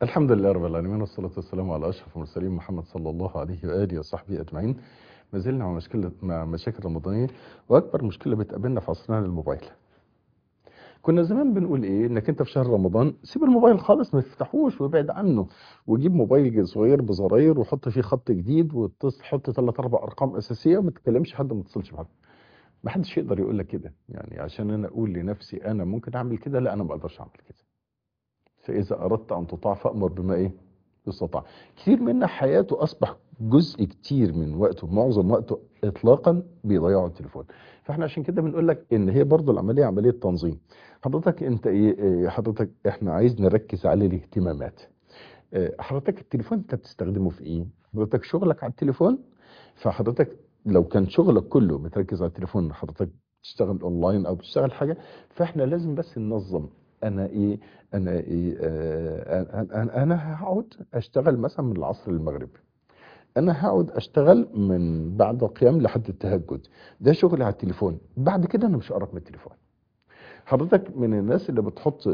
الحمد لله رب العالمين والصلاة والسلام على أشرف المرسلين محمد صلى الله عليه وآله وصحبه أجمعين ما زلنا مع مشكلة مع مشاكل رمضانية وأكبر مشكلة بتقابلنا في عصرنا الموبايل كنا زمان بنقول ايه انك انت في شهر رمضان سيب الموبايل خالص ما تفتحوش وابعد عنه وجيب موبايل صغير بزراير وحط فيه خط جديد وحط ثلاث اربع ارقام اساسيه وما تكلمش حد ما تتصلش بحد ما حدش يقدر يقول لك كده يعني عشان انا اقول لنفسي انا ممكن اعمل كده لا انا ما اقدرش اعمل كده فاذا اردت ان تطاع فامر بما ايه يستطاع كتير منا حياته اصبح جزء كتير من وقته معظم وقته اطلاقا بيضيعوا التليفون فاحنا عشان كده بنقول لك ان هي برضو العمليه عمليه تنظيم حضرتك انت ايه إيه حضرتك احنا عايز نركز على الاهتمامات إيه حضرتك التليفون انت بتستخدمه في ايه حضرتك شغلك على التليفون فحضرتك لو كان شغلك كله متركز على التليفون حضرتك بتشتغل اونلاين او بتشتغل حاجه فاحنا لازم بس ننظم انا ايه انا ايه آه انا انا هقعد اشتغل مثلا من العصر للمغرب انا هقعد اشتغل من بعد القيام لحد التهجد ده شغلي على التليفون بعد كده انا مش هقرب من التليفون حضرتك من الناس اللي بتحط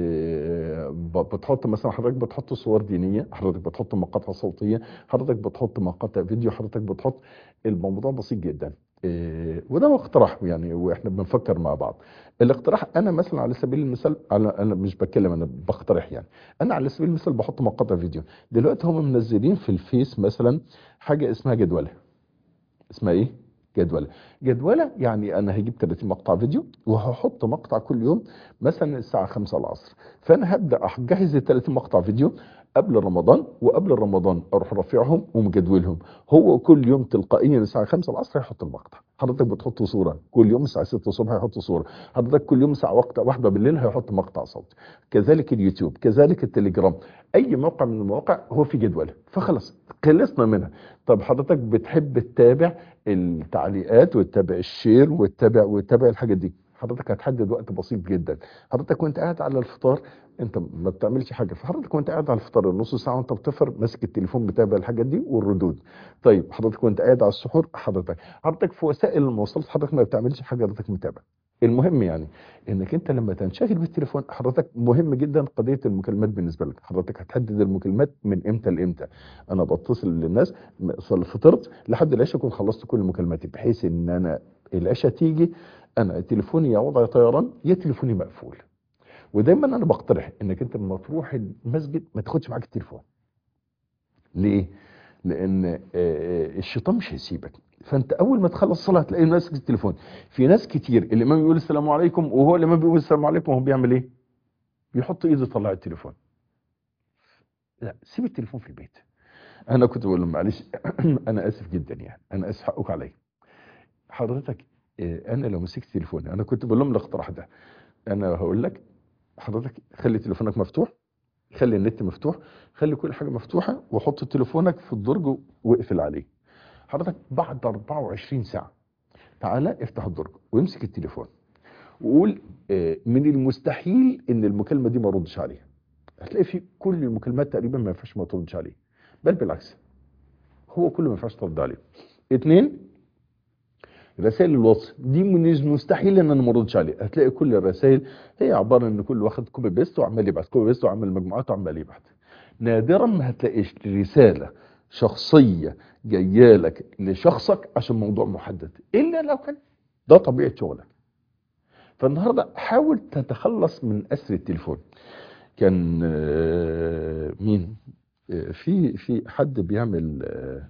بتحط مثلا حضرتك بتحط صور دينيه حضرتك بتحط مقاطع صوتيه حضرتك بتحط مقاطع فيديو حضرتك بتحط الموضوع بسيط جدا وده هو اقتراح يعني واحنا بنفكر مع بعض الاقتراح انا مثلا على سبيل المثال انا انا مش بتكلم انا بقترح يعني انا على سبيل المثال بحط مقاطع فيديو دلوقتي هم منزلين في الفيس مثلا حاجه اسمها جدوله اسمها ايه جدولة جدولة يعني أنا هجيب 30 مقطع فيديو وهحط مقطع كل يوم مثلا الساعة 5 العصر فأنا هبدأ أجهز ال 30 مقطع فيديو قبل رمضان وقبل رمضان اروح رافعهم ومجدولهم هو كل يوم تلقائيا الساعه 5 العصر هيحط المقطع حضرتك بتحط صوره كل يوم الساعه 6 الصبح هيحط صوره حضرتك كل يوم الساعه وقت واحده بالليل هيحط مقطع صوت كذلك اليوتيوب كذلك التليجرام اي موقع من المواقع هو في جدوله فخلاص خلصنا منها طب حضرتك بتحب تتابع التعليقات وتتابع الشير وتتابع وتتابع الحاجات دي حضرتك هتحدد وقت بسيط جدا حضرتك وانت قاعد على الفطار انت ما بتعملش حاجه فحضرتك وانت قاعد على الفطار نص ساعه وانت بتفطر ماسك التليفون بتابع الحاجات دي والردود طيب حضرتك وانت قاعد على السحور حضرتك حضرتك في وسائل المواصلات حضرتك ما بتعملش حاجه حضرتك متابع المهم يعني انك انت لما تنشغل بالتليفون حضرتك مهم جدا قضيه المكالمات بالنسبه لك حضرتك هتحدد المكالمات من امتى لامتى انا بتصل للناس فطرت لحد العشاء اكون خلصت كل مكالماتي بحيث ان انا العشاء تيجي انا تليفوني يا وضع طيران يا تليفوني مقفول ودايما انا بقترح انك انت لما تروح المسجد ما تاخدش معاك التليفون ليه لان الشيطان مش هيسيبك فانت اول ما تخلص الصلاه هتلاقي ماسك التليفون في ناس كتير الامام يقول السلام عليكم وهو الامام بيقول السلام عليكم وهو بيعمل ايه بيحط ايده يطلع التليفون لا سيب التليفون في البيت انا كنت بقول لهم معلش انا اسف جدا يعني انا اسف حقك عليا حضرتك انا لو مسكت تليفوني انا كنت بقول لهم الاقتراح ده انا هقول لك حضرتك خلي تليفونك مفتوح خلي النت مفتوح خلي كل حاجه مفتوحه وحط تليفونك في الدرج واقفل عليه حضرتك بعد 24 ساعه تعالى افتح الدرج وامسك التليفون وقول من المستحيل ان المكالمه دي ما ردش عليها هتلاقي في كل المكالمات تقريبا ما ينفعش ما تردش عليه بل بالعكس هو كله ما ينفعش ترد عليه اثنين رسائل الوصف دي من المستحيل ان انا ما اردش عليه هتلاقي كل الرسائل هي عباره ان كل واخد كوبي بيست وعمال يبعت كوبي بيست وعمل مجموعات وعمال يبعت نادرا ما هتلاقيش رساله شخصيه جايه لك لشخصك عشان موضوع محدد الا لو كان ده طبيعه شغلك فالنهارده حاول تتخلص من اسر التليفون كان مين في في حد بيعمل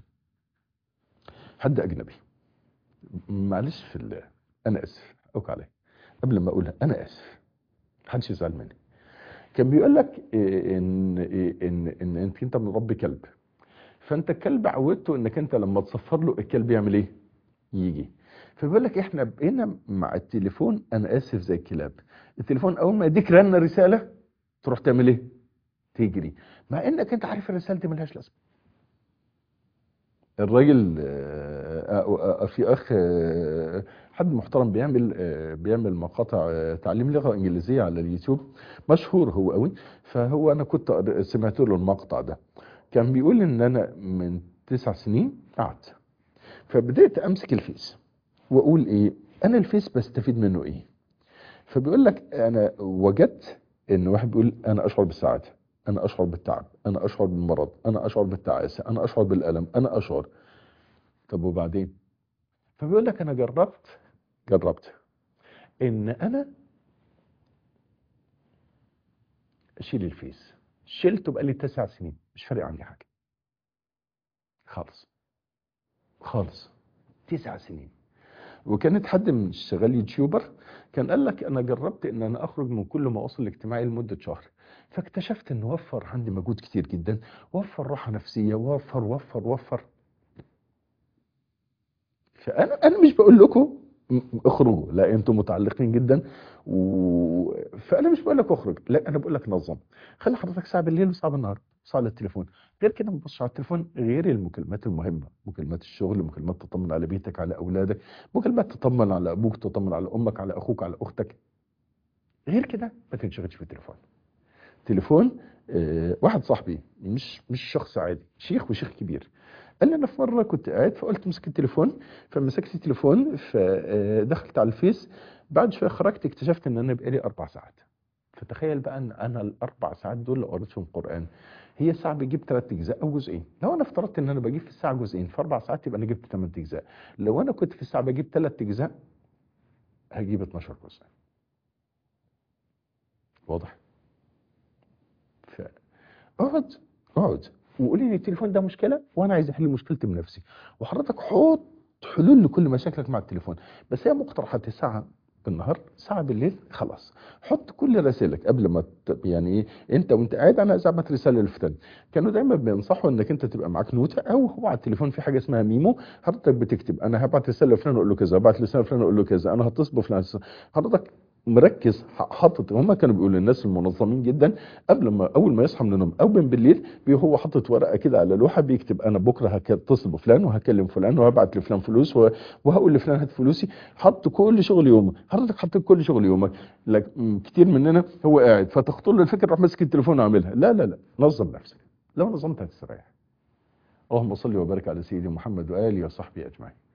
حد اجنبي معلش في الله انا اسف اوك علي قبل ما اقولها انا اسف محدش يزعل مني كان بيقول لك ان ان ان انت انت مربي كلب فانت الكلب عودته انك انت لما تصفر له الكلب يعمل ايه يجي فبيقول لك احنا بقينا مع التليفون انا اسف زي الكلاب التليفون اول ما يديك رنه رساله تروح تعمل ايه تجري مع انك انت عارف الرساله دي ملهاش لازمه الراجل في اخ حد محترم بيعمل بيعمل مقاطع تعليم لغه انجليزيه على اليوتيوب مشهور هو قوي فهو انا كنت سمعت له المقطع ده كان بيقول ان انا من تسع سنين قعدت فبدات امسك الفيس واقول ايه انا الفيس بستفيد منه ايه فبيقول لك انا وجدت ان واحد بيقول انا اشعر بالسعاده انا اشعر بالتعب انا اشعر بالمرض انا اشعر بالتعاسه انا اشعر بالالم انا اشعر طب وبعدين فبيقول لك انا جربت جربت ان انا اشيل الفيس شلته بقالي تسع سنين مش فارق عندي حاجه خالص خالص تسع سنين وكانت حد من شغال يوتيوبر كان قال لك انا جربت ان انا اخرج من كل مواصل الاجتماعي لمده شهر فاكتشفت ان وفر عندي مجهود كتير جدا وفر راحه نفسيه وفر وفر وفر فانا انا مش بقول لكم م- اخرجوا لا انتم متعلقين جدا و... فانا مش بقول لك اخرج لا انا بقول لك نظم خلي حضرتك ساعه بالليل وساعه بالنهار ساعه للتليفون غير كده ما تبصش على التليفون غير المكالمات المهمه مكالمات الشغل مكالمات تطمن على بيتك على اولادك مكالمات تطمن على ابوك تطمن على امك على اخوك على اختك غير كده ما تنشغلش في التليفون تليفون آه، واحد صاحبي مش مش شخص عادي شيخ وشيخ كبير قال لي انا في مره كنت قاعد فقلت امسك التليفون فمسكت التليفون فدخلت على الفيس بعد شويه خرجت اكتشفت ان انا بقالي اربع ساعات فتخيل بقى ان انا الاربع ساعات دول اللي قريت فيهم قران هي الساعه بتجيب ثلاث اجزاء او جزئين لو انا افترضت ان انا بجيب في الساعه جزئين في اربع ساعات يبقى انا جبت ثمان اجزاء لو انا كنت في الساعه بجيب ثلاث اجزاء هجيب 12 جزء واضح ف اقعد اقعد وقولي لي التليفون ده مشكله وانا عايز احل مشكلتي بنفسي وحضرتك حط حلول لكل مشاكلك مع التليفون بس هي مقترحات ساعه بالنهار ساعه بالليل خلاص حط كل رسائلك قبل ما ت... يعني ايه انت وانت قاعد انا عايز ابعت رساله للفتن كانوا دايما بينصحوا انك انت تبقى معاك نوته او هو على التليفون في حاجه اسمها ميمو حضرتك بتكتب انا هبعت رساله لفلان اقول له كذا هبعت رساله لفلان اقول له كذا انا هتصل بفلان حضرتك مركز ح- حاطط هم كانوا بيقولوا للناس المنظمين جدا قبل ما اول ما يصحى من النوم او من بالليل بي- هو حاطط ورقه كده على لوحه بيكتب انا بكره هتصل بفلان وهكلم فلان وهبعت لفلان فلوس و- وهقول لفلان هات فلوسي حط كل شغل يومك حضرتك حطيت كل شغل يومك لك م- كتير مننا هو قاعد فتخطر له الفكره راح ماسك التليفون وعاملها لا لا لا نظم نفسك لو نظمت هتستريح اللهم صل وبارك على سيدنا محمد واله وصحبه اجمعين